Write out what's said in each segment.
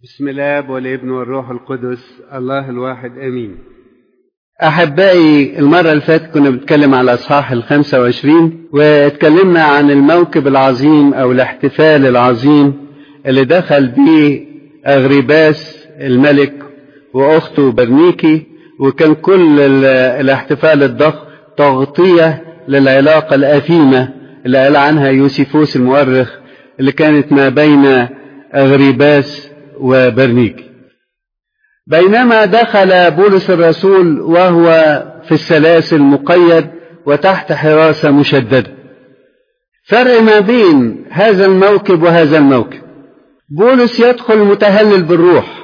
بسم الله والابن والروح القدس الله الواحد امين احبائي المره اللي فاتت كنا بنتكلم على الاصحاح الخمسة وعشرين واتكلمنا عن الموكب العظيم او الاحتفال العظيم اللي دخل به اغريباس الملك واخته برنيكي وكان كل الاحتفال الضخم تغطيه للعلاقه الاثيمه اللي قال عنها يوسيفوس المؤرخ اللي كانت ما بين اغريباس وبرنيكي بينما دخل بولس الرسول وهو في السلاسل مقيد وتحت حراسة مشددة فرق ما بين هذا الموكب وهذا الموكب بولس يدخل متهلل بالروح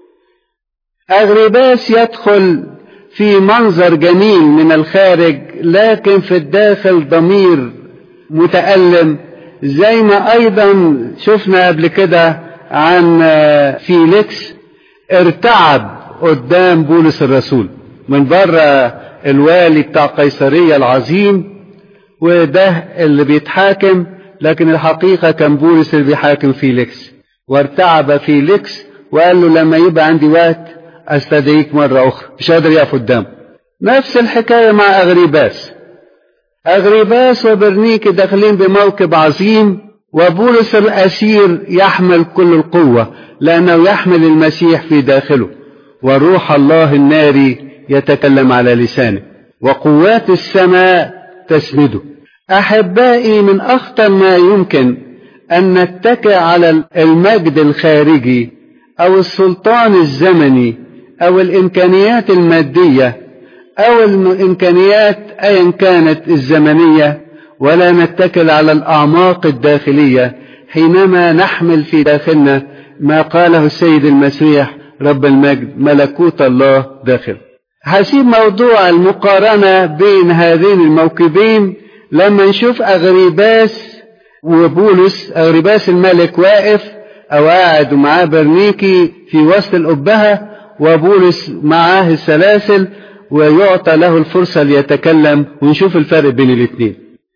أغرباس يدخل في منظر جميل من الخارج لكن في الداخل ضمير متألم زي ما أيضا شفنا قبل كده عن فيليكس ارتعب قدام بولس الرسول من بره الوالي بتاع قيصرية العظيم وده اللي بيتحاكم لكن الحقيقة كان بولس اللي بيحاكم فيليكس وارتعب فيليكس وقال له لما يبقى عندي وقت استدعيك مرة أخرى مش قادر يقف قدامه نفس الحكاية مع أغريباس أغريباس وبرنيكي داخلين بموكب عظيم وبولس الأسير يحمل كل القوة لأنه يحمل المسيح في داخله وروح الله الناري يتكلم على لسانه وقوات السماء تسنده أحبائي من أخطر ما يمكن أن نتكئ على المجد الخارجي أو السلطان الزمني أو الإمكانيات المادية أو الإمكانيات أيا كانت الزمنية ولا نتكل على الأعماق الداخلية حينما نحمل في داخلنا ما قاله السيد المسيح رب المجد ملكوت الله داخل هسيب موضوع المقارنة بين هذين الموكبين لما نشوف أغريباس وبولس أغريباس الملك واقف أو قاعد ومعاه برنيكي في وسط الأبهة وبولس معاه السلاسل ويعطى له الفرصة ليتكلم ونشوف الفرق بين الاثنين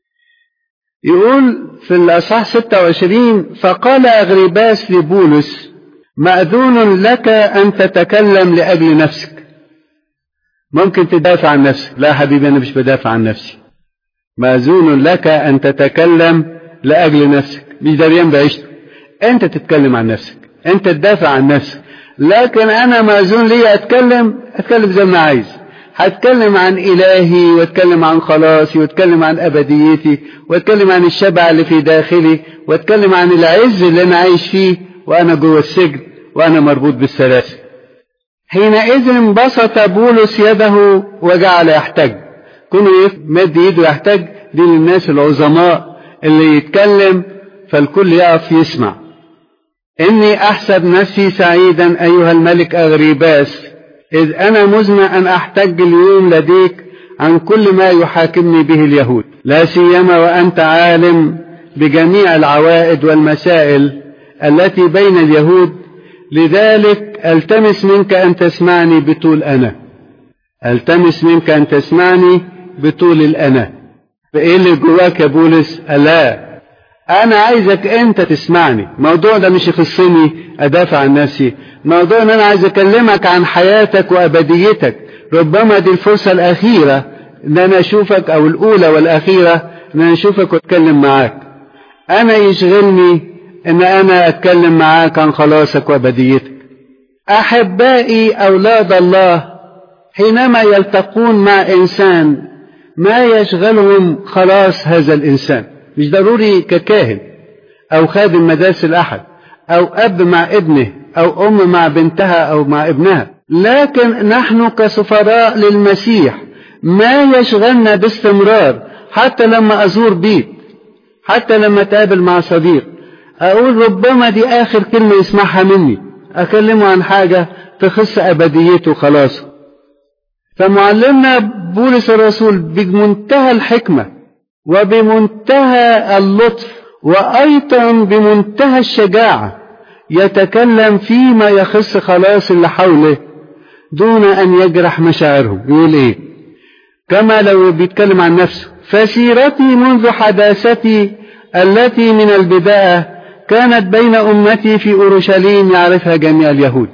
يقول في الأصحاح 26 فقال أغريباس لبولس مأذون لك أن تتكلم لأجل نفسك ممكن تدافع عن نفسك لا حبيبي أنا مش بدافع عن نفسي مأذون لك أن تتكلم لأجل نفسك مش دريان بعيشتك أنت تتكلم عن نفسك أنت تدافع عن نفسك لكن أنا مأذون لي أتكلم أتكلم زي ما عايز هتكلم عن إلهي واتكلم عن خلاصي واتكلم عن أبديتي واتكلم عن الشبع اللي في داخلي واتكلم عن العز اللي أنا عايش فيه وأنا جوه السجن وأنا مربوط بالسلاسل حينئذ بسط بولس يده وجعل يحتج كونه مد ايده يحتج دي للناس العظماء اللي يتكلم فالكل يقف يسمع إني أحسب نفسي سعيدا أيها الملك أغريباس إذ أنا مزمع أن أحتج اليوم لديك عن كل ما يحاكمني به اليهود لا سيما وأنت عالم بجميع العوائد والمسائل التي بين اليهود لذلك التمس منك أن تسمعني بطول أنا التمس منك أن تسمعني بطول الأنا فإيه اللي جواك يا بولس لا أنا عايزك أنت تسمعني الموضوع ده مش يخصني أدافع عن نفسي موضوع أن أنا عايز أكلمك عن حياتك وأبديتك ربما دي الفرصة الأخيرة أن أنا أشوفك أو الأولى والأخيرة أن أنا أشوفك وأتكلم معاك أنا يشغلني أن أنا أتكلم معاك عن خلاصك وأبديتك أحبائي أولاد الله حينما يلتقون مع إنسان ما يشغلهم خلاص هذا الإنسان مش ضروري ككاهن أو خادم مدارس الأحد أو أب مع ابنه أو أم مع بنتها أو مع ابنها لكن نحن كسفراء للمسيح ما يشغلنا باستمرار حتى لما أزور بيت حتى لما أتقابل مع صديق أقول ربما دي آخر كلمة يسمعها مني أكلمه عن حاجة تخص أبديته خلاص فمعلمنا بولس الرسول بمنتهى الحكمة وبمنتهى اللطف وأيضا بمنتهى الشجاعة يتكلم فيما يخص خلاص اللي حوله دون أن يجرح مشاعرهم يقول إيه كما لو بيتكلم عن نفسه فسيرتي منذ حداثتي التي من البداية كانت بين أمتي في أورشليم يعرفها جميع اليهود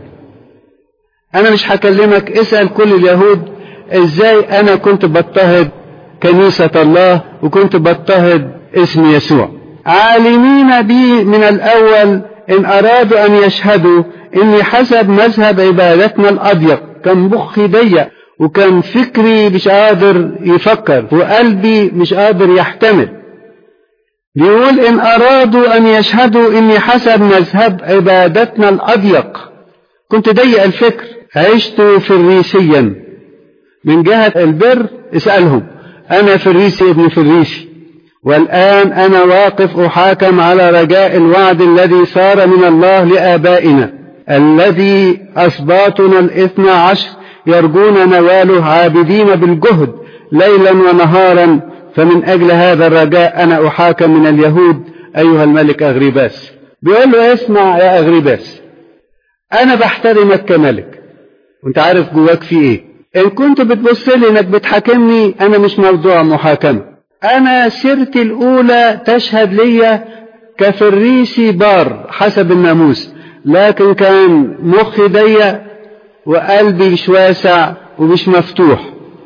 أنا مش هكلمك اسأل كل اليهود إزاي أنا كنت بضطهد كنيسة الله وكنت بضطهد اسم يسوع عالمين بي من الأول إن أرادوا أن يشهدوا إني حسب مذهب عبادتنا الأضيق كان مخي ضيق وكان فكري مش قادر يفكر وقلبي مش قادر يحتمل بيقول إن أرادوا أن يشهدوا إني حسب مذهب عبادتنا الأضيق كنت ضيق الفكر عشت فريسيا من جهة البر اسألهم أنا فريسي ابن فريسي والآن أنا واقف أحاكم على رجاء الوعد الذي صار من الله لآبائنا الذي أسباطنا الاثنى عشر يرجون نواله عابدين بالجهد ليلا ونهارا فمن أجل هذا الرجاء أنا أحاكم من اليهود أيها الملك أغريباس بيقول له اسمع يا أغريباس أنا بحترمك كملك وانت عارف جواك في ايه ان كنت بتبص لي انك بتحاكمني انا مش موضوع محاكمة انا سيرتي الاولى تشهد لي كفريسي بار حسب الناموس لكن كان مخي ضيق وقلبي مش واسع ومش مفتوح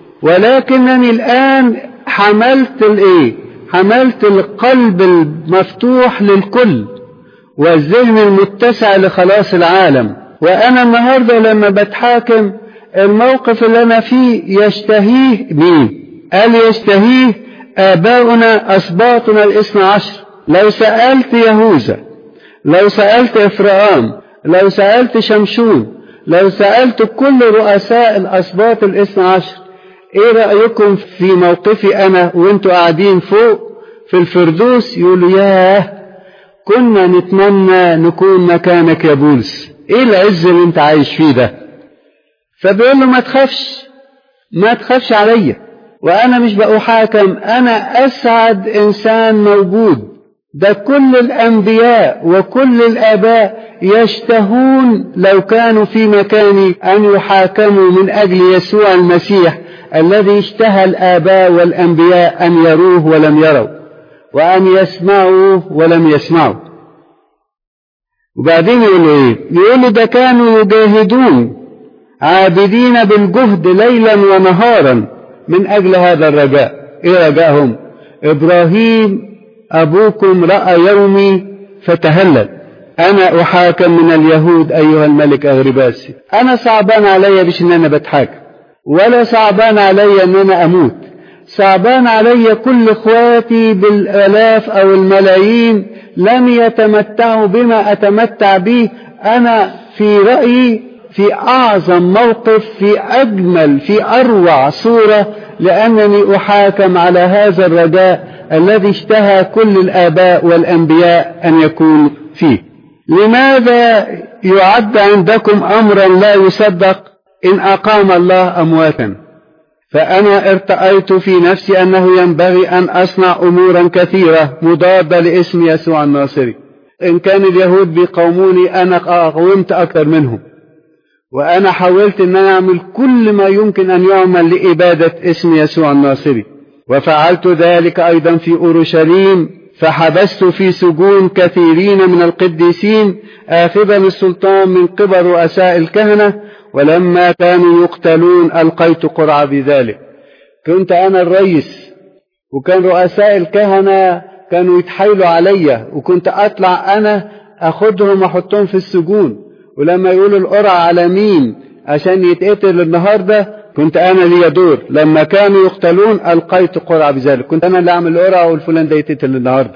ولكنني الان حملت الايه حملت القلب المفتوح للكل والذهن المتسع لخلاص العالم وانا النهارده لما بتحاكم الموقف اللي انا فيه يشتهيه مين قال يشتهيه اباؤنا اسباطنا الاثنى عشر لو سالت يهوذا لو سالت افرام لو سالت شمشون لو سالت كل رؤساء الاسباط الاثنى عشر ايه رايكم في موقفي انا وانتوا قاعدين فوق في الفردوس يقولوا ياه كنا نتمنى نكون مكانك يا بولس ايه العز اللي انت عايش فيه ده فبيقول له ما تخافش ما تخافش عليا وانا مش بأحاكم انا اسعد انسان موجود ده كل الانبياء وكل الاباء يشتهون لو كانوا في مكاني ان يحاكموا من اجل يسوع المسيح الذي اشتهى الاباء والانبياء ان يروه ولم يروا وان يسمعوا ولم يسمعوا وبعدين يقولوا ايه يقولوا ده كانوا يجاهدون عابدين بالجهد ليلا ونهارا من اجل هذا الرجاء ايه رجاءهم ابراهيم ابوكم راى يومي فتهلل انا احاكم من اليهود ايها الملك اغرباسي انا صعبان عليا مش ان انا بتحاكم ولا صعبان عليا ان انا اموت صعبان علي كل اخواتي بالالاف او الملايين لم يتمتعوا بما اتمتع به انا في رايي في اعظم موقف في اجمل في اروع صوره لانني احاكم على هذا الرجاء الذي اشتهى كل الاباء والانبياء ان يكون فيه لماذا يعد عندكم امرا لا يصدق ان اقام الله امواتا فأنا ارتأيت في نفسي أنه ينبغي أن أصنع أمورا كثيرة مضادة لاسم يسوع الناصري إن كان اليهود بيقاوموني أنا قاومت أكثر منهم وأنا حاولت أن أنا أعمل كل ما يمكن أن يعمل لإبادة اسم يسوع الناصري وفعلت ذلك أيضا في أورشليم فحبست في سجون كثيرين من القديسين آخذا السلطان من قبل رؤساء الكهنة ولما كانوا يقتلون ألقيت قرعة بذلك كنت أنا الرئيس وكان رؤساء الكهنة كانوا يتحايلوا عليا وكنت أطلع أنا أخدهم وأحطهم في السجون ولما يقولوا القرعة على مين عشان يتقتل النهاردة كنت أنا لي دور لما كانوا يقتلون ألقيت قرعة بذلك كنت أنا اللي أعمل القرعة والفلان ده يتقتل النهاردة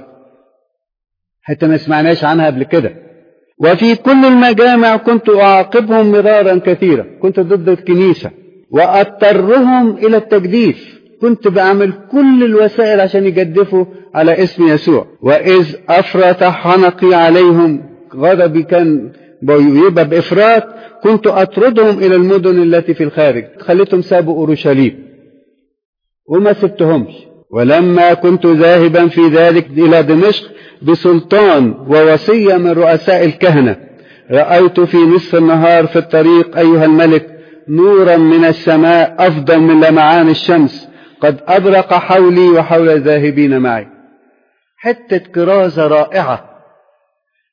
حتى ما سمعناش عنها قبل كده وفي كل المجامع كنت أعاقبهم مرارا كثيرا كنت ضد الكنيسة وأضطرهم إلى التجديف كنت بعمل كل الوسائل عشان يجدفوا على اسم يسوع وإذ أفرط حنقي عليهم غضبي كان يبقى بإفراط كنت أطردهم إلى المدن التي في الخارج خليتهم سابوا أورشليم وما سبتهمش ولما كنت ذاهبا في ذلك إلى دمشق بسلطان ووصية من رؤساء الكهنة رأيت في نصف النهار في الطريق أيها الملك نورا من السماء أفضل من لمعان الشمس قد أبرق حولي وحول الذاهبين معي حتة كرازة رائعة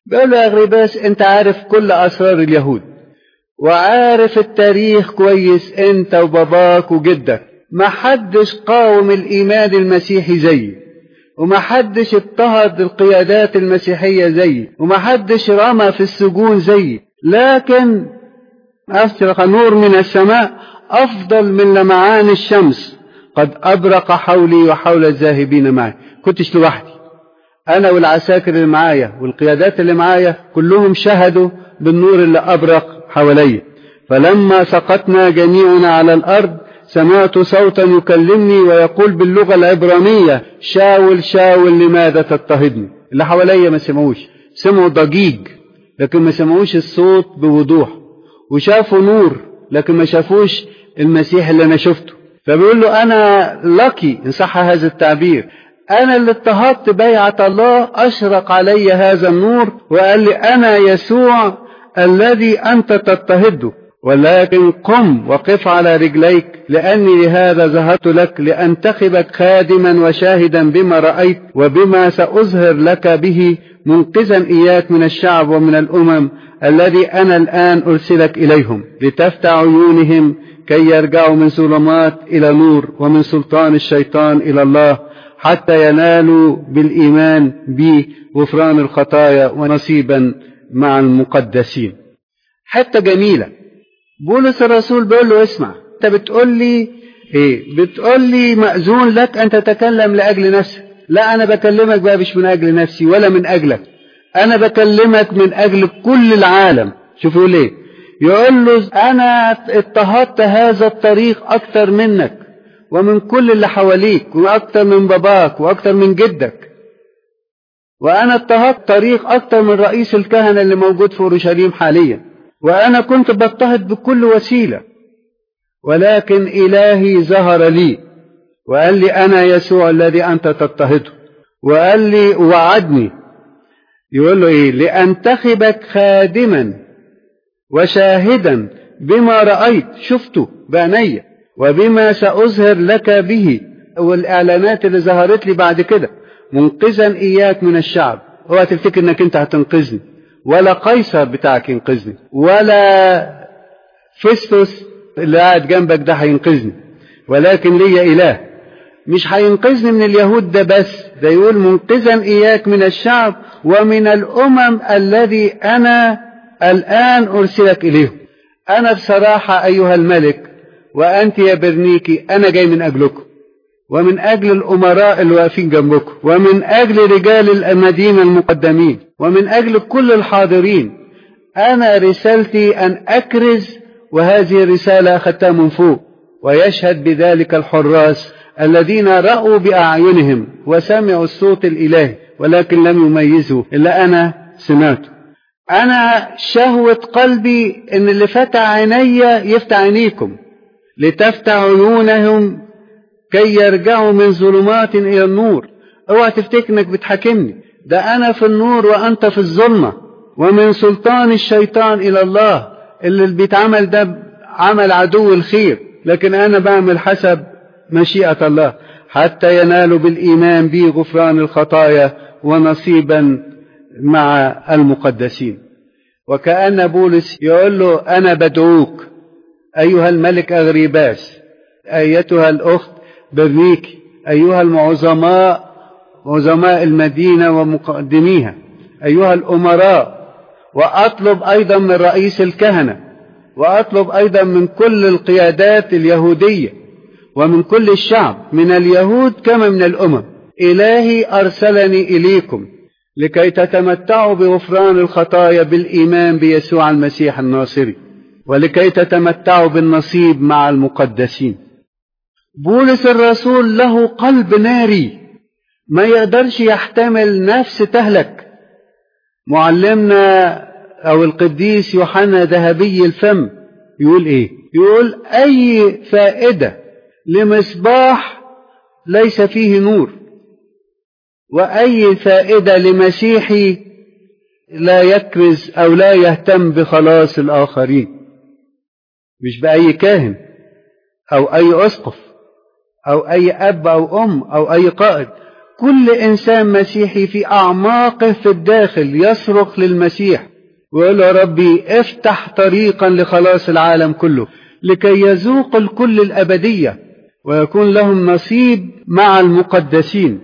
بيقول له يا أغرباس أنت عارف كل أسرار اليهود وعارف التاريخ كويس أنت وباباك وجدك ما حدش قاوم الإيمان المسيحي زيي وما حدش اضطهد القيادات المسيحية زيي وما حدش رمى في السجون زيي لكن أشرق نور من السماء أفضل من لمعان الشمس قد أبرق حولي وحول الذاهبين معي كنتش لوحدي أنا والعساكر اللي معايا والقيادات اللي معايا كلهم شهدوا بالنور اللي أبرق حواليا فلما سقطنا جميعنا على الأرض سمعت صوتا يكلمني ويقول باللغة العبرانية شاول شاول لماذا تضطهدني اللي حواليا ما سمعوش سمعوا ضجيج لكن ما سمعوش الصوت بوضوح وشافوا نور لكن ما شافوش المسيح اللي أنا شفته فبيقول له أنا لكي إن صح هذا التعبير أنا اللي اضطهدت بيعة الله أشرق علي هذا النور وقال لي أنا يسوع الذي أنت تضطهده ولكن قم وقف على رجليك لأني لهذا ظهرت لك لأنتخبك خادما وشاهدا بما رأيت وبما سأظهر لك به منقذا إياك من الشعب ومن الأمم الذي أنا الآن أرسلك إليهم لتفتح عيونهم كي يرجعوا من ظلمات إلى نور ومن سلطان الشيطان إلى الله حتى ينالوا بالإيمان بي غفران الخطايا ونصيبا مع المقدسين حتى جميلة بولس الرسول بيقول له اسمع انت بتقول لي ايه بتقول لي مأذون لك ان تتكلم لأجل نفسك لا انا بكلمك بقى مش من اجل نفسي ولا من اجلك انا بكلمك من اجل كل العالم شوفوا ليه يقول له انا اضطهدت هذا الطريق اكتر منك ومن كل اللي حواليك واكتر من باباك واكتر من جدك وانا اضطهدت طريق اكتر من رئيس الكهنة اللي موجود في اورشليم حاليا وانا كنت بضطهد بكل وسيلة ولكن الهي ظهر لي وقال لي انا يسوع الذي انت تضطهده وقال لي وعدني يقول له ايه لانتخبك خادما وشاهدا بما رأيت شفته بعينيا وبما سأظهر لك به والإعلانات اللي ظهرت لي بعد كده منقذا إياك من الشعب اوعى تفتكر انك انت هتنقذني ولا قيصر بتاعك ينقذني ولا فيستوس اللي قاعد جنبك ده هينقذني ولكن ليا إله مش هينقذني من اليهود ده بس ده يقول منقذا إياك من الشعب ومن الأمم الذي أنا الآن أرسلك إليهم أنا بصراحة أيها الملك وأنت يا برنيكي أنا جاي من أجلكم ومن أجل الأمراء اللي واقفين جنبكم ومن أجل رجال المدينة المقدمين ومن أجل كل الحاضرين أنا رسالتي أن أكرز وهذه الرسالة أخذتها من فوق ويشهد بذلك الحراس الذين رأوا بأعينهم وسمعوا الصوت الإلهي ولكن لم يميزوا إلا أنا سمعته أنا شهوة قلبي إن اللي فتح عيني يفتح عينيكم لتفتح عيونهم كي يرجعوا من ظلمات إلى النور اوعى تفتكر انك بتحاكمني ده أنا في النور وأنت في الظلمة ومن سلطان الشيطان إلى الله اللي بيتعمل ده عمل عدو الخير لكن أنا بعمل حسب مشيئة الله حتى ينالوا بالإيمان بي غفران الخطايا ونصيبا مع المقدسين وكأن بولس يقول له أنا بدعوك أيها الملك أغريباس أيتها الأخت برنيك أيها المعظماء عظماء المدينة ومقدميها أيها الأمراء وأطلب أيضا من رئيس الكهنة وأطلب أيضا من كل القيادات اليهودية ومن كل الشعب من اليهود كما من الأمم إلهي أرسلني إليكم لكي تتمتعوا بغفران الخطايا بالإيمان بيسوع المسيح الناصري ولكي تتمتعوا بالنصيب مع المقدسين بولس الرسول له قلب ناري ما يقدرش يحتمل نفس تهلك معلمنا او القديس يوحنا ذهبي الفم يقول ايه يقول اي فائدة لمصباح ليس فيه نور واي فائدة لمسيحي لا يكرز او لا يهتم بخلاص الاخرين مش باي كاهن او اي اسقف او اي اب او ام او اي قائد كل إنسان مسيحي في أعماقه في الداخل يصرخ للمسيح ويقول له ربي افتح طريقا لخلاص العالم كله لكي يذوق الكل الأبدية ويكون لهم نصيب مع المقدسين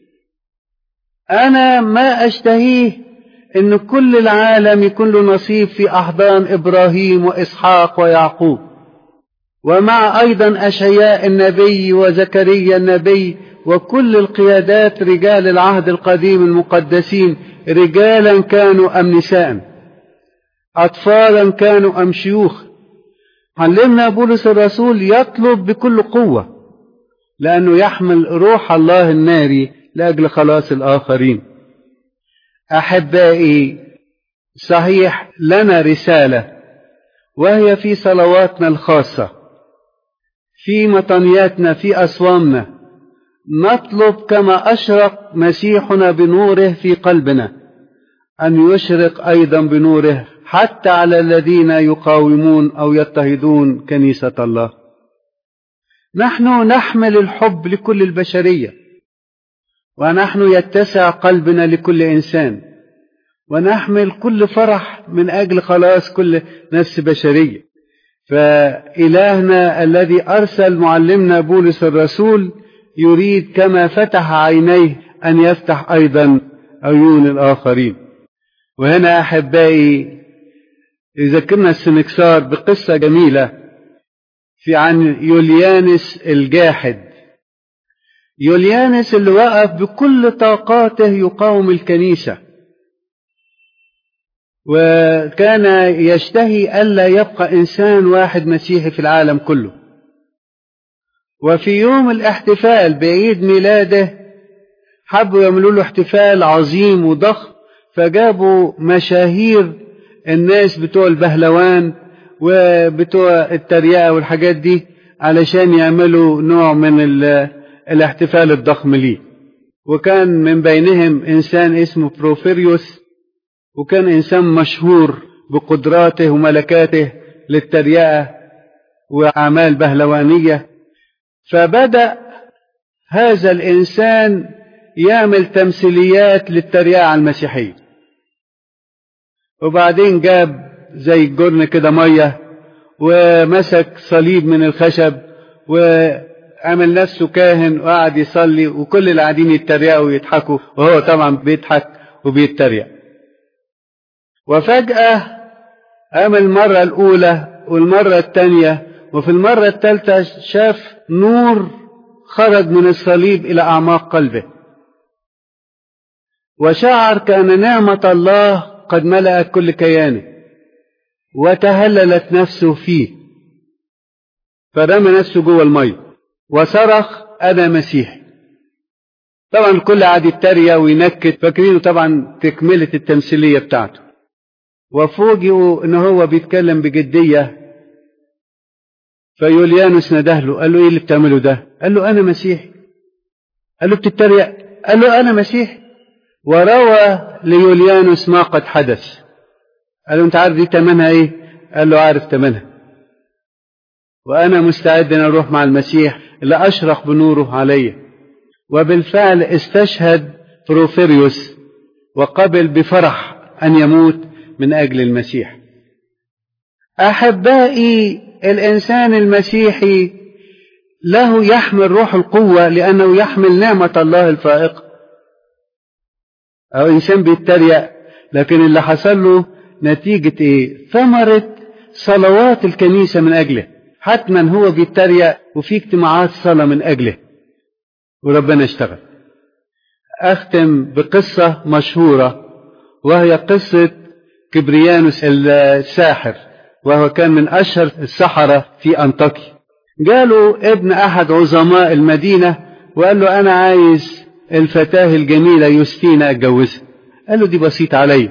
أنا ما أشتهيه إن كل العالم يكون له نصيب في أحضان إبراهيم وإسحاق ويعقوب ومع أيضا أشعياء النبي وزكريا النبي وكل القيادات رجال العهد القديم المقدسين رجالا كانوا أم نساء أطفالا كانوا أم شيوخ علمنا بولس الرسول يطلب بكل قوة لأنه يحمل روح الله الناري لأجل خلاص الآخرين أحبائي صحيح لنا رسالة وهي في صلواتنا الخاصة في مطنياتنا في أصوامنا نطلب كما أشرق مسيحنا بنوره في قلبنا أن يشرق أيضا بنوره حتى على الذين يقاومون أو يضطهدون كنيسة الله نحن نحمل الحب لكل البشرية ونحن يتسع قلبنا لكل إنسان ونحمل كل فرح من أجل خلاص كل نفس بشرية فإلهنا الذي أرسل معلمنا بولس الرسول يريد كما فتح عينيه أن يفتح أيضا عيون الآخرين وهنا أحبائي يذكرنا السنكسار بقصة جميلة في عن يوليانس الجاحد يوليانس اللي وقف بكل طاقاته يقاوم الكنيسة وكان يشتهي ألا يبقى إنسان واحد مسيحي في العالم كله وفي يوم الاحتفال بعيد ميلاده حبوا يعملوا له احتفال عظيم وضخم فجابوا مشاهير الناس بتوع البهلوان وبتوع التريقة والحاجات دي علشان يعملوا نوع من الاحتفال الضخم ليه وكان من بينهم إنسان اسمه بروفيريوس وكان إنسان مشهور بقدراته وملكاته للتريقة وأعمال بهلوانية فبدأ هذا الإنسان يعمل تمثيليات للتريقة على المسيحية وبعدين جاب زي الجرن كده مية ومسك صليب من الخشب وعمل نفسه كاهن وقعد يصلي وكل اللي قاعدين يتريقوا ويضحكوا وهو طبعا بيضحك وبيتريق وفجأة قام المرة الأولى والمرة الثانية وفي المرة الثالثة شاف نور خرج من الصليب إلى أعماق قلبه وشعر كأن نعمة الله قد ملأت كل كيانه وتهللت نفسه فيه فرمى نفسه جوه المية وصرخ أنا مسيحي طبعا الكل قعد يتريق وينكت فاكرينه طبعا تكملة التمثيلية بتاعته وفوجئوا ان هو بيتكلم بجدية فيوليانوس نده له قال له ايه اللي بتعمله ده قال له انا مسيحي قال له بتتريق قال له انا مسيحي وروى ليوليانوس ما قد حدث قال له انت عارف دي تمنها ايه قال له عارف تمنها وانا مستعد ان اروح مع المسيح اللي اشرق بنوره علي وبالفعل استشهد بروفيريوس وقبل بفرح ان يموت من اجل المسيح احبائي الانسان المسيحي له يحمل روح القوه لانه يحمل نعمه الله الفائقه او انسان بيتريق لكن اللي حصل له نتيجه ايه ثمره صلوات الكنيسه من اجله حتما هو بيتريق وفي اجتماعات صلاه من اجله وربنا اشتغل اختم بقصه مشهوره وهي قصه كبريانوس الساحر وهو كان من أشهر السحرة في أنطاكيا جاله ابن أحد عظماء المدينة وقال له أنا عايز الفتاة الجميلة يوستينا أتجوزها قال له دي بسيط علي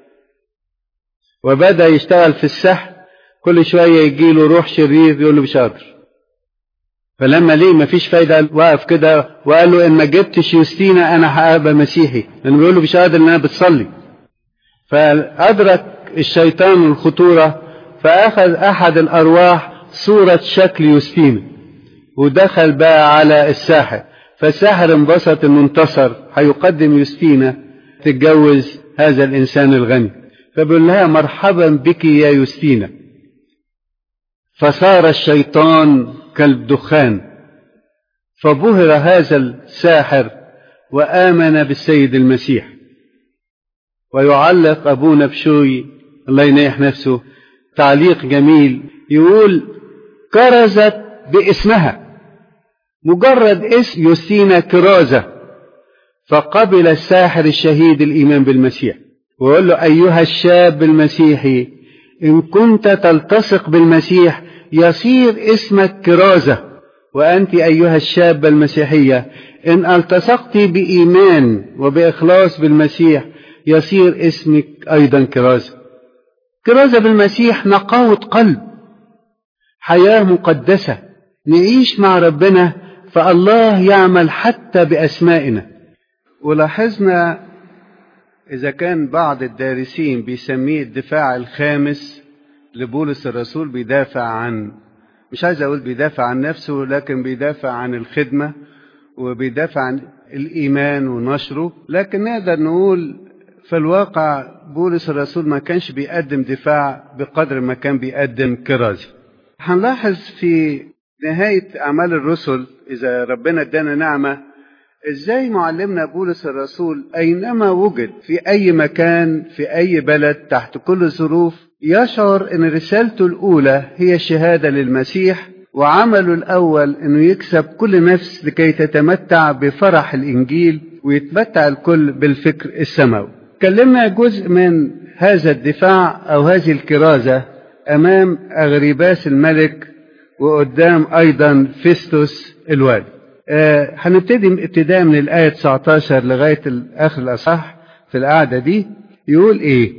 وبدأ يشتغل في السحر كل شوية يجي له روح شرير يقول له مش قادر فلما ليه مفيش فايدة وقف كده وقال له إن ما جبتش يوستينا أنا هبقى مسيحي لأنه بيقول له مش قادر إن أنا بتصلي فأدرك الشيطان الخطورة فأخذ أحد الأرواح صورة شكل يوستينا ودخل بقى على الساحر فالساحر انبسط انه انتصر هيقدم يوستينا تتجوز هذا الانسان الغني فبيقول لها مرحبا بك يا يوستينا فصار الشيطان كالدخان فبهر هذا الساحر وآمن بالسيد المسيح ويعلق أبونا بشوي الله ينيح نفسه تعليق جميل يقول كرزت باسمها مجرد اسم يوستينا كرازة فقبل الساحر الشهيد الإيمان بالمسيح ويقول له أيها الشاب المسيحي إن كنت تلتصق بالمسيح يصير اسمك كرازة وأنت أيها الشابة المسيحية إن التصقت بإيمان وبإخلاص بالمسيح يصير اسمك أيضا كرازة كرازة بالمسيح نقاوة قلب حياة مقدسة نعيش مع ربنا فالله يعمل حتى بأسمائنا ولاحظنا إذا كان بعض الدارسين بيسميه الدفاع الخامس لبولس الرسول بيدافع عن مش عايز أقول بيدافع عن نفسه لكن بيدافع عن الخدمة وبيدافع عن الإيمان ونشره لكن نقدر نقول في الواقع بولس الرسول ما كانش بيقدم دفاع بقدر ما كان بيقدم كرازة هنلاحظ في نهاية أعمال الرسل إذا ربنا ادانا نعمة ازاي معلمنا بولس الرسول اينما وجد في اي مكان في اي بلد تحت كل الظروف يشعر ان رسالته الاولى هي الشهاده للمسيح وعمله الاول انه يكسب كل نفس لكي تتمتع بفرح الانجيل ويتمتع الكل بالفكر السماوي كلمنا جزء من هذا الدفاع او هذه الكرازه امام اغريباس الملك وقدام ايضا فيستوس الوالي آه هنبتدي ابتداء من الآية 19 لغاية آخر الأصح في القعدة دي يقول إيه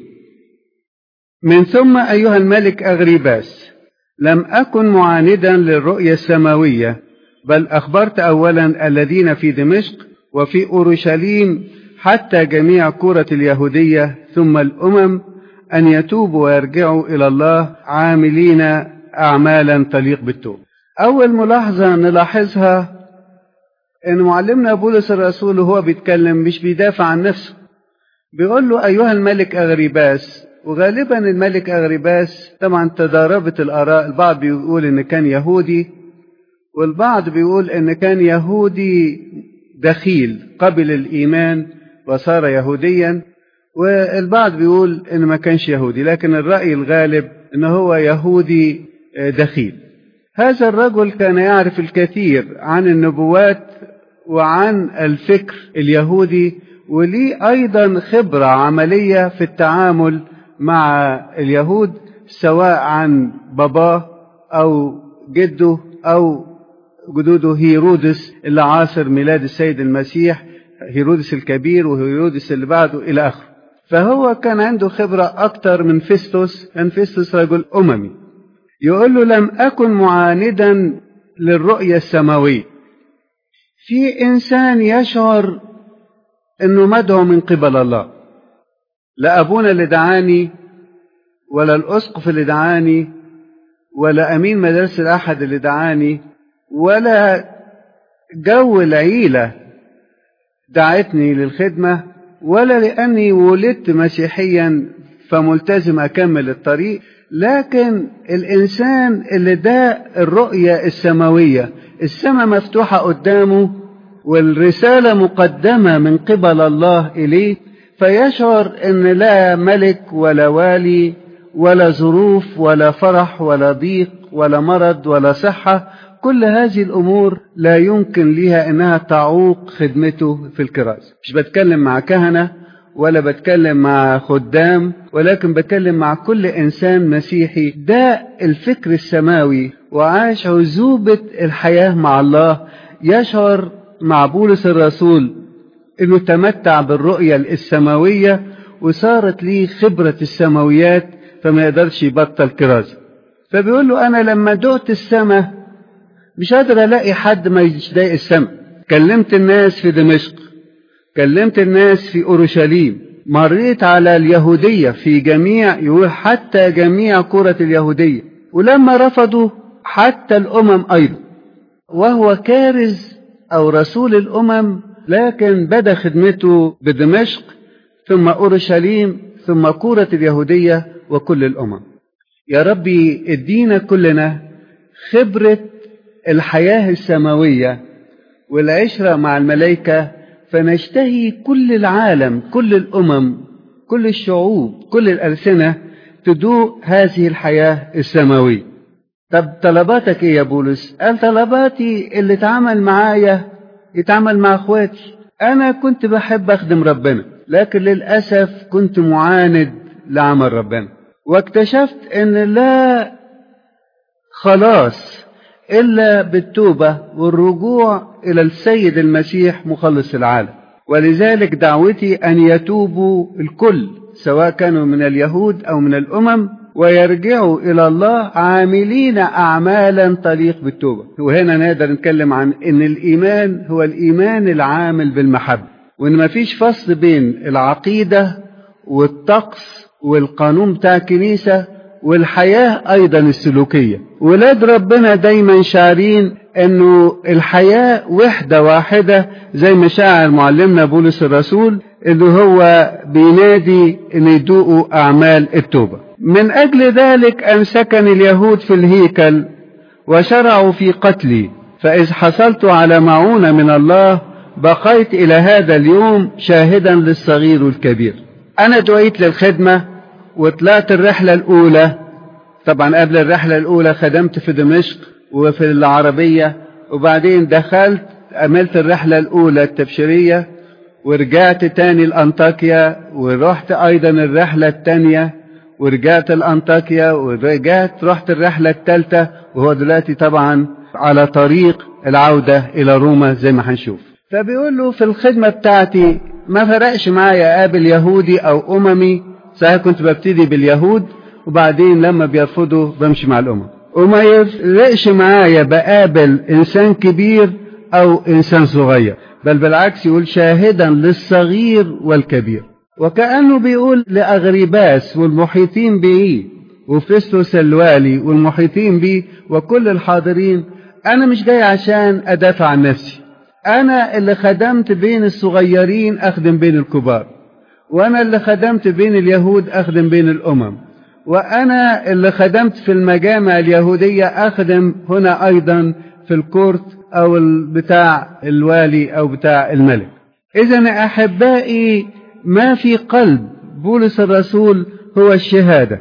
من ثم أيها الملك أغريباس لم أكن معاندا للرؤية السماوية بل أخبرت أولا الذين في دمشق وفي أورشليم حتى جميع كرة اليهودية ثم الأمم أن يتوبوا ويرجعوا إلى الله عاملين أعمالا تليق بالتوب أول ملاحظة نلاحظها ان معلمنا بولس الرسول وهو بيتكلم مش بيدافع عن نفسه بيقول له ايها الملك اغريباس وغالبا الملك اغريباس طبعا تضاربت الاراء البعض بيقول ان كان يهودي والبعض بيقول ان كان يهودي دخيل قبل الايمان وصار يهوديا والبعض بيقول ان ما كانش يهودي لكن الراي الغالب ان هو يهودي دخيل هذا الرجل كان يعرف الكثير عن النبوات وعن الفكر اليهودي وليه ايضا خبره عمليه في التعامل مع اليهود سواء عن باباه او جده او جدوده هيرودس اللي عاصر ميلاد السيد المسيح هيرودس الكبير وهيرودس اللي بعده الى اخره فهو كان عنده خبره اكتر من فيستوس كان فيستوس رجل اممي يقول له لم اكن معاندا للرؤيه السماويه في انسان يشعر انه مدعو من قبل الله لا ابونا اللي دعاني ولا الاسقف اللي دعاني ولا امين مدرسه الاحد اللي دعاني ولا جو العيله دعتني للخدمه ولا لاني ولدت مسيحيا فملتزم اكمل الطريق لكن الانسان اللي ده الرؤيه السماويه السماء مفتوحه قدامه والرساله مقدمه من قبل الله اليه فيشعر ان لا ملك ولا والي ولا ظروف ولا فرح ولا ضيق ولا مرض ولا صحه كل هذه الامور لا يمكن لها انها تعوق خدمته في الكراسه مش بتكلم مع كهنه ولا بتكلم مع خدام ولكن بتكلم مع كل انسان مسيحي ده الفكر السماوي وعاش عزوبه الحياه مع الله يشعر مع بولس الرسول انه تمتع بالرؤيه السماويه وصارت ليه خبره السماويات فما يقدرش يبطل كرازه فبيقول له انا لما دقت السماء مش قادر الاقي حد ما يضايق السماء كلمت الناس في دمشق كلمت الناس في اورشليم مريت على اليهوديه في جميع يقول حتى جميع كره اليهوديه ولما رفضوا حتى الامم ايضا وهو كارز أو رسول الأمم لكن بدأ خدمته بدمشق ثم أورشليم ثم كورة اليهودية وكل الأمم يا ربي ادينا كلنا خبرة الحياة السماوية والعشرة مع الملائكة فنشتهي كل العالم كل الأمم كل الشعوب كل الألسنة تدوق هذه الحياة السماوية طب طلباتك ايه يا بولس قال طلباتي اللي اتعامل معايا يتعامل مع اخواتي انا كنت بحب اخدم ربنا لكن للاسف كنت معاند لعمل ربنا واكتشفت ان لا خلاص الا بالتوبه والرجوع الى السيد المسيح مخلص العالم ولذلك دعوتي ان يتوبوا الكل سواء كانوا من اليهود او من الامم ويرجعوا الى الله عاملين اعمالا تليق بالتوبه وهنا نقدر نتكلم عن ان الايمان هو الايمان العامل بالمحبه وان مفيش فصل بين العقيده والطقس والقانون بتاع الكنيسه والحياه ايضا السلوكيه ولاد ربنا دايما شعرين انه الحياه وحده واحده زي ما شاعر معلمنا بولس الرسول اللي هو بينادي ان يدوقوا اعمال التوبه من اجل ذلك امسكني اليهود في الهيكل وشرعوا في قتلي فاذ حصلت على معونه من الله بقيت الى هذا اليوم شاهدا للصغير والكبير انا دعيت للخدمه وطلعت الرحله الاولى طبعا قبل الرحله الاولى خدمت في دمشق وفي العربيه وبعدين دخلت عملت الرحله الاولى التبشيريه ورجعت تاني لأنطاكيا ورحت أيضا الرحلة التانية ورجعت لأنطاكيا ورجعت رحت الرحلة التالتة وهو دلوقتي طبعا على طريق العودة إلى روما زي ما هنشوف فبيقول له في الخدمة بتاعتي ما فرقش معايا قابل يهودي أو أممي صحيح كنت ببتدي باليهود وبعدين لما بيرفضوا بمشي مع الأمم وما يفرقش معايا بقابل إنسان كبير أو إنسان صغير بل بالعكس يقول شاهدا للصغير والكبير وكأنه بيقول لأغريباس والمحيطين به وفيستوس الوالي والمحيطين به وكل الحاضرين أنا مش جاي عشان أدافع عن نفسي أنا اللي خدمت بين الصغيرين أخدم بين الكبار وأنا اللي خدمت بين اليهود أخدم بين الأمم وأنا اللي خدمت في المجامع اليهودية أخدم هنا أيضا في الكورت أو بتاع الوالي أو بتاع الملك إذا أحبائي ما في قلب بولس الرسول هو الشهادة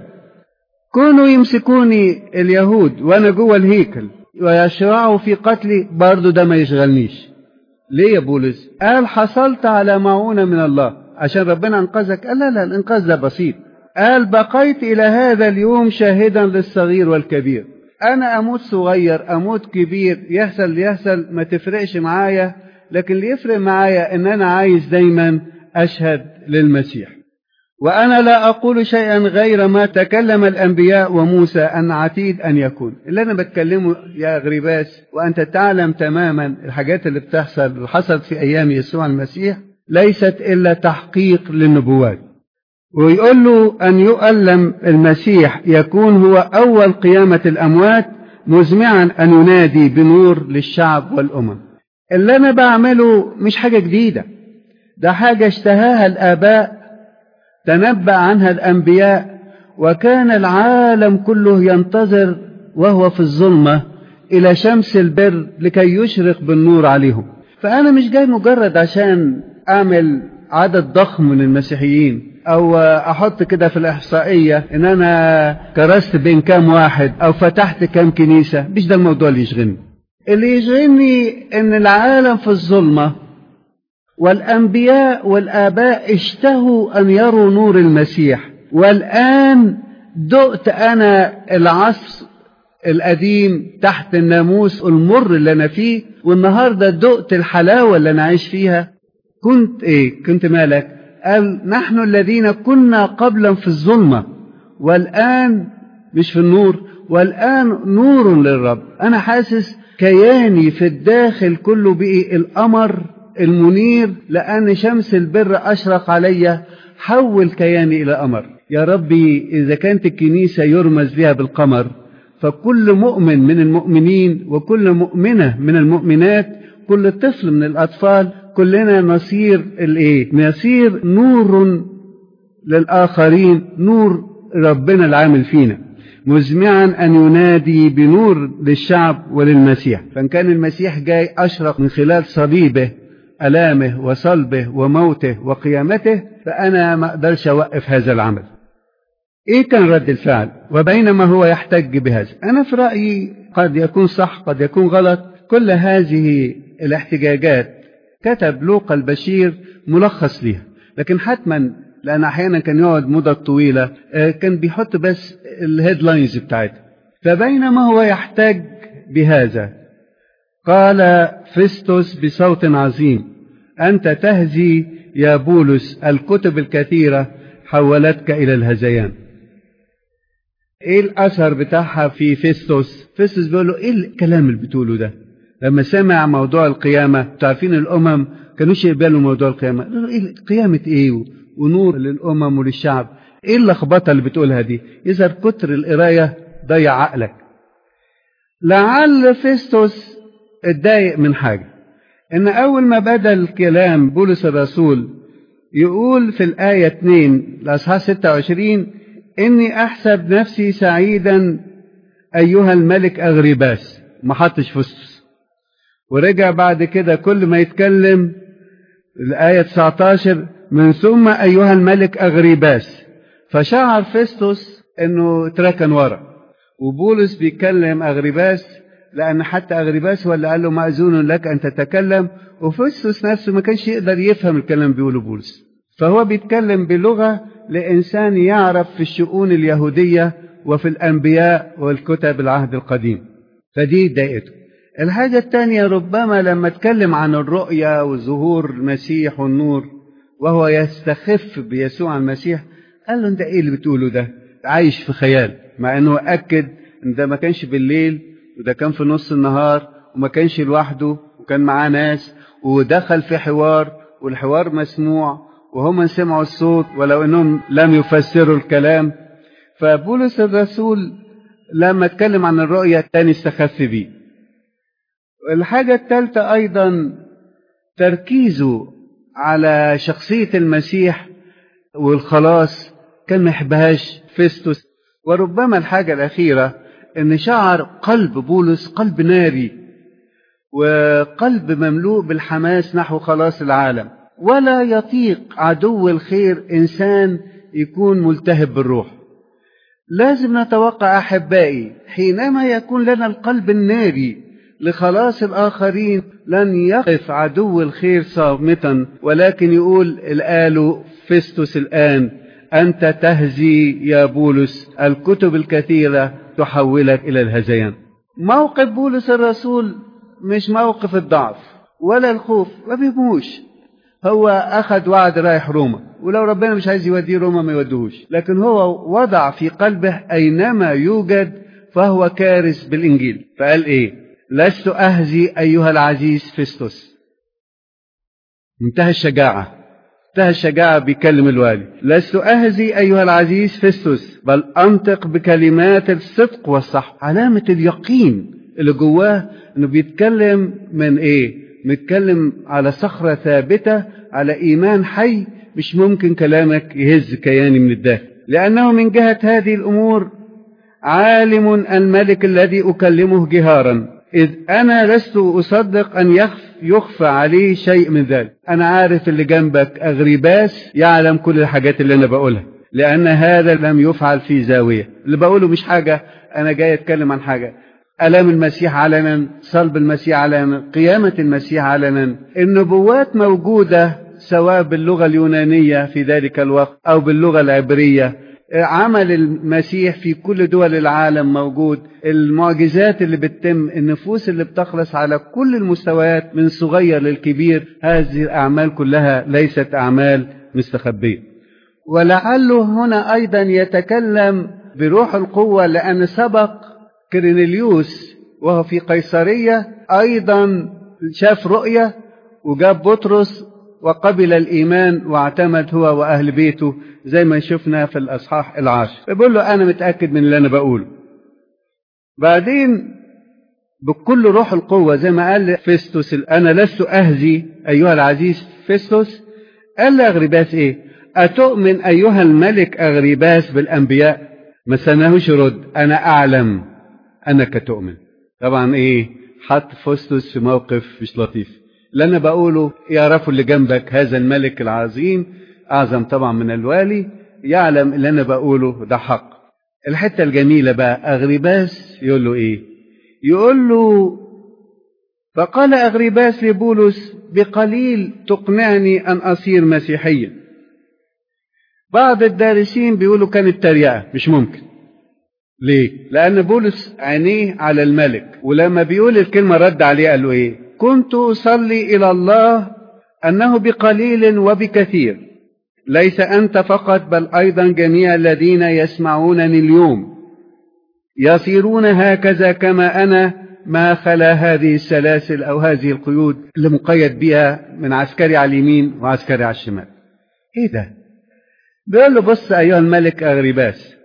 كونوا يمسكوني اليهود وأنا جوه الهيكل ويشرعوا في قتلي برضو ده ما يشغلنيش ليه يا بولس قال حصلت على معونة من الله عشان ربنا انقذك قال لا لا الانقاذ ده بسيط قال بقيت إلى هذا اليوم شاهدا للصغير والكبير أنا أموت صغير أموت كبير يحصل اللي يحصل ما تفرقش معايا لكن اللي يفرق معايا إن أنا عايز دايما أشهد للمسيح وأنا لا أقول شيئا غير ما تكلم الأنبياء وموسى أن عتيد أن يكون اللي أنا بتكلمه يا غريباس وأنت تعلم تماما الحاجات اللي بتحصل اللي حصلت في أيام يسوع المسيح ليست إلا تحقيق للنبوات ويقول له أن يؤلم المسيح يكون هو أول قيامة الأموات مزمعا أن ينادي بنور للشعب والأمم اللي أنا بعمله مش حاجة جديدة ده حاجة اشتهاها الآباء تنبأ عنها الأنبياء وكان العالم كله ينتظر وهو في الظلمة إلى شمس البر لكي يشرق بالنور عليهم فأنا مش جاي مجرد عشان أعمل عدد ضخم من المسيحيين او احط كده في الاحصائيه ان انا كرست بين كام واحد او فتحت كام كنيسه مش ده الموضوع اللي يشغلني اللي يشغلني ان العالم في الظلمه والانبياء والاباء اشتهوا ان يروا نور المسيح والان دقت انا العصر القديم تحت الناموس المر اللي انا فيه والنهارده دقت الحلاوه اللي انا عايش فيها كنت ايه كنت مالك قال نحن الذين كنا قبلا في الظلمة والآن مش في النور والآن نور للرب أنا حاسس كياني في الداخل كله بقي القمر المنير لأن شمس البر أشرق علي حول كياني إلى قمر يا ربي إذا كانت الكنيسة يرمز بها بالقمر فكل مؤمن من المؤمنين وكل مؤمنة من المؤمنات كل طفل من الأطفال كلنا نصير الإيه؟ نصير نور للآخرين نور ربنا العامل فينا مزمعا أن ينادي بنور للشعب وللمسيح فإن كان المسيح جاي أشرق من خلال صليبه ألامه وصلبه وموته وقيامته فأنا ما أقدرش أوقف هذا العمل إيه كان رد الفعل وبينما هو يحتج بهذا أنا في رأيي قد يكون صح قد يكون غلط كل هذه الاحتجاجات كتب لوقا البشير ملخص ليها لكن حتما لأن أحيانا كان يقعد مدة طويلة كان بيحط بس الهيدلاينز بتاعتها فبينما هو يحتج بهذا قال فيستوس بصوت عظيم أنت تهزي يا بولس الكتب الكثيرة حولتك إلى الهذيان ايه الاثر بتاعها في فيستوس فيستوس بيقول له ايه الكلام اللي بتقوله ده لما سمع موضوع القيامه تعرفين الامم كانوش يقبلوا موضوع القيامه قالوا ايه قيامه ايه ونور للامم وللشعب ايه اللخبطه اللي بتقولها دي يظهر كتر القرايه ضيع عقلك لعل فيستوس اتضايق من حاجه ان اول ما بدا الكلام بولس الرسول يقول في الايه 2 الاصحاح 26 إني أحسب نفسي سعيدا أيها الملك أغرباس ما حطش فستس ورجع بعد كده كل ما يتكلم الآية 19 من ثم أيها الملك أغرباس فشعر فيستوس إنه اتركن ورا وبولس بيكلم أغرباس لأن حتى أغرباس هو اللي قال له مأذون لك أن تتكلم وفيستوس نفسه ما كانش يقدر يفهم الكلام اللي بيقوله بولس فهو بيتكلم بلغة لإنسان يعرف في الشؤون اليهودية وفي الأنبياء والكتب العهد القديم فدي ضايقته الحاجة الثانية ربما لما اتكلم عن الرؤية وظهور المسيح والنور وهو يستخف بيسوع المسيح قال له انت ايه اللي بتقوله ده عايش في خيال مع انه اكد ان ده ما كانش بالليل وده كان في نص النهار وما كانش لوحده وكان معاه ناس ودخل في حوار والحوار مسموع وهم سمعوا الصوت ولو انهم لم يفسروا الكلام فبولس الرسول لما اتكلم عن الرؤية الثاني استخف بيه الحاجة الثالثة أيضا تركيزه على شخصية المسيح والخلاص كان ما يحبهاش فيستوس وربما الحاجة الأخيرة إن شعر قلب بولس قلب ناري وقلب مملوء بالحماس نحو خلاص العالم ولا يطيق عدو الخير انسان يكون ملتهب بالروح لازم نتوقع احبائي حينما يكون لنا القلب الناري لخلاص الاخرين لن يقف عدو الخير صامتا ولكن يقول الآل فيستوس الآن أنت تهزي يا بولس الكتب الكثيرة تحولك إلى الهذيان موقف بولس الرسول مش موقف الضعف ولا الخوف ما بيهموش هو أخذ وعد رايح روما ولو ربنا مش عايز يوديه روما ما يوديهوش لكن هو وضع في قلبه أينما يوجد فهو كارث بالإنجيل فقال إيه لست أهزي أيها العزيز فيستوس منتهى الشجاعة منتهى الشجاعة بيكلم الوالي لست أهزي أيها العزيز فيستوس بل أنطق بكلمات الصدق والصح علامة اليقين اللي جواه إنه بيتكلم من إيه بيتكلم على صخرة ثابتة على إيمان حي مش ممكن كلامك يهز كياني من الداخل لأنه من جهة هذه الأمور عالم الملك الذي أكلمه جهارا إذ أنا لست أصدق أن يخف يخفى عليه شيء من ذلك أنا عارف اللي جنبك أغرباس يعلم كل الحاجات اللي أنا بقولها لأن هذا لم يفعل في زاوية اللي بقوله مش حاجة أنا جاي أتكلم عن حاجة ألام المسيح علنا صلب المسيح علنا قيامة المسيح علنا النبوات موجودة سواء باللغة اليونانية في ذلك الوقت أو باللغة العبرية عمل المسيح في كل دول العالم موجود المعجزات اللي بتتم النفوس اللي بتخلص على كل المستويات من صغير للكبير هذه الأعمال كلها ليست أعمال مستخبية ولعله هنا أيضا يتكلم بروح القوة لأن سبق كرينيليوس وهو في قيصرية أيضا شاف رؤية وجاب بطرس وقبل الإيمان واعتمد هو وأهل بيته زي ما شفنا في الأصحاح العاشر بيقول له أنا متأكد من اللي أنا بقوله بعدين بكل روح القوة زي ما قال فيستوس أنا لست أهزي أيها العزيز فيستوس قال لأغرباس إيه أتؤمن أيها الملك أغرباس بالأنبياء ما سنهوش يرد أنا أعلم أنك تؤمن طبعا إيه حط فيستوس في موقف مش لطيف اللي أنا بقوله يعرفوا اللي جنبك هذا الملك العظيم أعظم طبعا من الوالي يعلم اللي أنا بقوله ده حق الحتة الجميلة بقى أغرباس يقول له إيه يقول له فقال أغرباس لبولس بقليل تقنعني أن أصير مسيحيا بعض الدارسين بيقولوا كانت تريقة مش ممكن ليه؟ لأن بولس عينيه على الملك ولما بيقول الكلمة رد عليه قال له إيه؟ كنت أصلي إلى الله أنه بقليل وبكثير ليس أنت فقط بل أيضا جميع الذين يسمعونني اليوم يصيرون هكذا كما أنا ما خلا هذه السلاسل أو هذه القيود اللي مقيد بها من عسكري على اليمين وعسكري على الشمال إيه ده؟ بيقول له بص أيها الملك أغرباس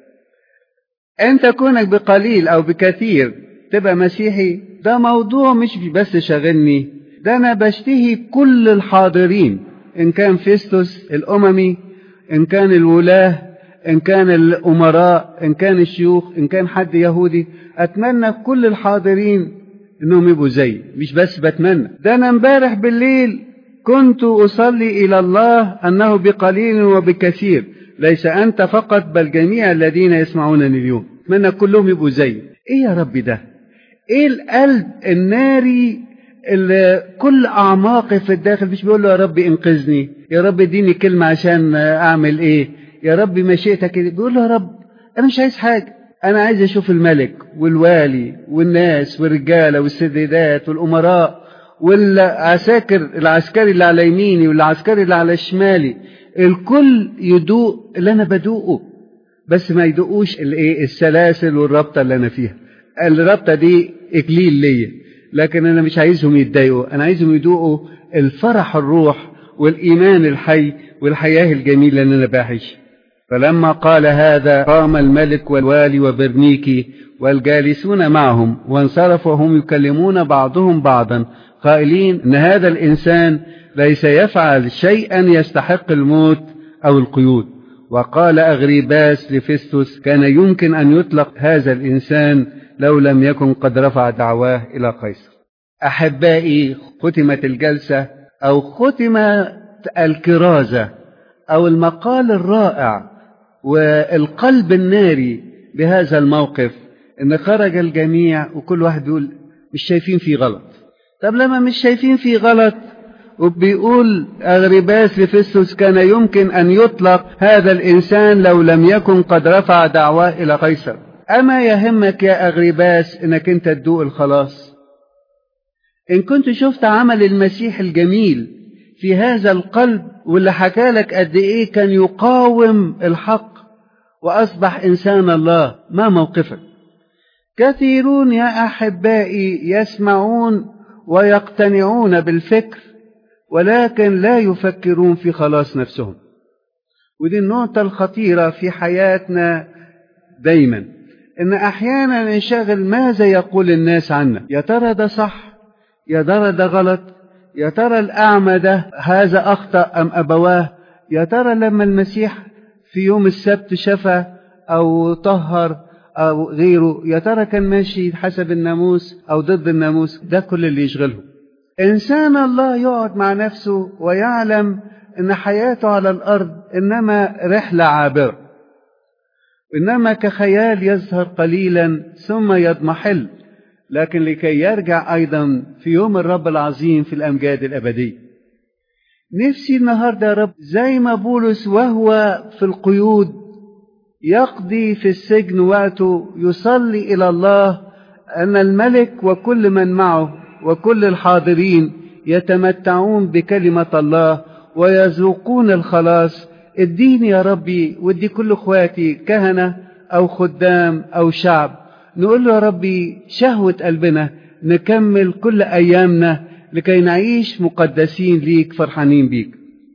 أنت كونك بقليل أو بكثير تبقى مسيحي ده موضوع مش بس شاغلني ده أنا بشتهي كل الحاضرين إن كان فيستوس الأممي إن كان الولاة إن كان الأمراء إن كان الشيوخ إن كان حد يهودي أتمنى كل الحاضرين إنهم يبقوا زي مش بس بتمنى ده أنا امبارح بالليل كنت أصلي إلى الله أنه بقليل وبكثير ليس أنت فقط بل جميع الذين يسمعونني اليوم أتمنى كلهم يبقوا زي إيه يا رب ده إيه القلب الناري اللي كل أعماقي في الداخل مش بيقول له يا رب انقذني يا رب اديني كلمة عشان أعمل إيه يا رب مشيئتك بيقول له يا رب أنا مش عايز حاجة أنا عايز أشوف الملك والوالي والناس والرجالة والسيدات والأمراء والعساكر العسكري اللي على يميني والعسكري اللي على شمالي الكل يدوق اللي أنا بدوقه بس ما يدوقوش الايه السلاسل والرابطة اللي أنا فيها الرابطة دي إكليل ليا لكن أنا مش عايزهم يتضايقوا أنا عايزهم يدوقوا الفرح الروح والإيمان الحي والحياة الجميلة اللي أنا بعيش فلما قال هذا قام الملك والوالي وبرنيكي والجالسون معهم وانصرفوا وهم يكلمون بعضهم بعضا قائلين ان هذا الانسان ليس يفعل شيئا يستحق الموت او القيود وقال اغريباس لفيستوس كان يمكن ان يطلق هذا الانسان لو لم يكن قد رفع دعواه الى قيصر احبائي ختمت الجلسه او ختمت الكرازه او المقال الرائع والقلب الناري بهذا الموقف ان خرج الجميع وكل واحد بيقول مش شايفين فيه غلط طب لما مش شايفين فيه غلط وبيقول أغرباس لفيستوس كان يمكن أن يطلق هذا الإنسان لو لم يكن قد رفع دعواه إلى قيصر أما يهمك يا أغرباس إنك أنت تدوق الخلاص إن كنت شفت عمل المسيح الجميل في هذا القلب واللي حكى لك قد إيه كان يقاوم الحق وأصبح إنسان الله ما موقفك كثيرون يا أحبائي يسمعون ويقتنعون بالفكر ولكن لا يفكرون في خلاص نفسهم ودي النقطة الخطيرة في حياتنا دايما إن أحيانا ننشغل ماذا يقول الناس عنا يا ترى ده صح يا ترى ده غلط يا ترى الأعمى ده هذا أخطأ أم أبواه يا ترى لما المسيح في يوم السبت شفى أو طهر أو غيره يا ترى كان ماشي حسب الناموس أو ضد الناموس ده كل اللي يشغلهم إنسان الله يقعد مع نفسه ويعلم إن حياته على الأرض إنما رحلة عابرة إنما كخيال يظهر قليلا ثم يضمحل لكن لكي يرجع أيضا في يوم الرب العظيم في الأمجاد الأبدية نفسي النهاردة يا رب زي ما بولس وهو في القيود يقضي في السجن وقته يصلي إلى الله أن الملك وكل من معه وكل الحاضرين يتمتعون بكلمة الله ويذوقون الخلاص اديني يا ربي وادي كل اخواتي كهنة أو خدام أو شعب نقول له يا ربي شهوة قلبنا نكمل كل أيامنا لكي نعيش مقدسين ليك فرحانين بيك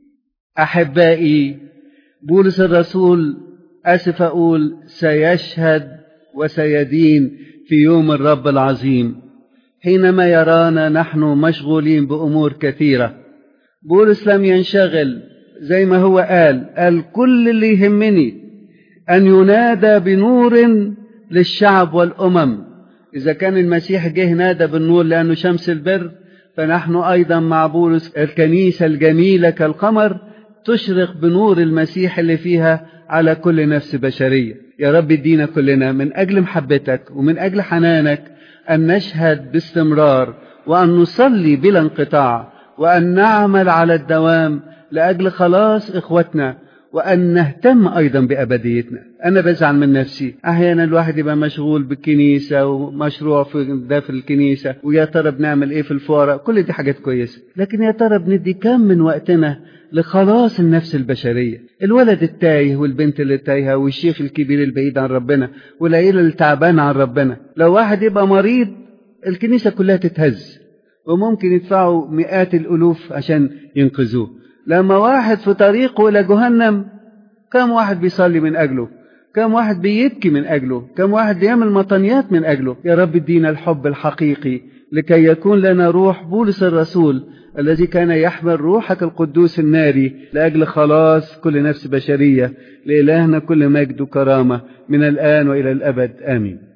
أحبائي بولس الرسول أسف أقول سيشهد وسيدين في يوم الرب العظيم حينما يرانا نحن مشغولين بأمور كثيرة بولس لم ينشغل زي ما هو قال قال كل اللي يهمني أن ينادى بنور للشعب والأمم إذا كان المسيح جه نادى بالنور لأنه شمس البر فنحن أيضا مع بولس الكنيسة الجميلة كالقمر تشرق بنور المسيح اللي فيها على كل نفس بشرية يا رب ادينا كلنا من أجل محبتك ومن أجل حنانك أن نشهد باستمرار وأن نصلي بلا انقطاع وأن نعمل على الدوام لأجل خلاص إخوتنا وأن نهتم أيضا بأبديتنا أنا بزعل من نفسي أحيانا الواحد يبقى مشغول بالكنيسة ومشروع في ده في الكنيسة ويا ترى بنعمل إيه في الفقراء كل دي حاجات كويسة لكن يا ترى بندي كم من وقتنا لخلاص النفس البشرية الولد التايه والبنت اللي تايهة والشيخ الكبير البعيد عن ربنا والعيلة اللي تعبانة عن ربنا لو واحد يبقى مريض الكنيسة كلها تتهز وممكن يدفعوا مئات الألوف عشان ينقذوه لما واحد في طريقه إلى جهنم كم واحد بيصلي من أجله كم واحد بيبكي من أجله كم واحد بيعمل مطنيات من أجله يا رب ادينا الحب الحقيقي لكي يكون لنا روح بولس الرسول الذي كان يحمل روحك القدوس الناري لأجل خلاص كل نفس بشرية لإلهنا كل مجد وكرامة من الآن وإلى الأبد آمين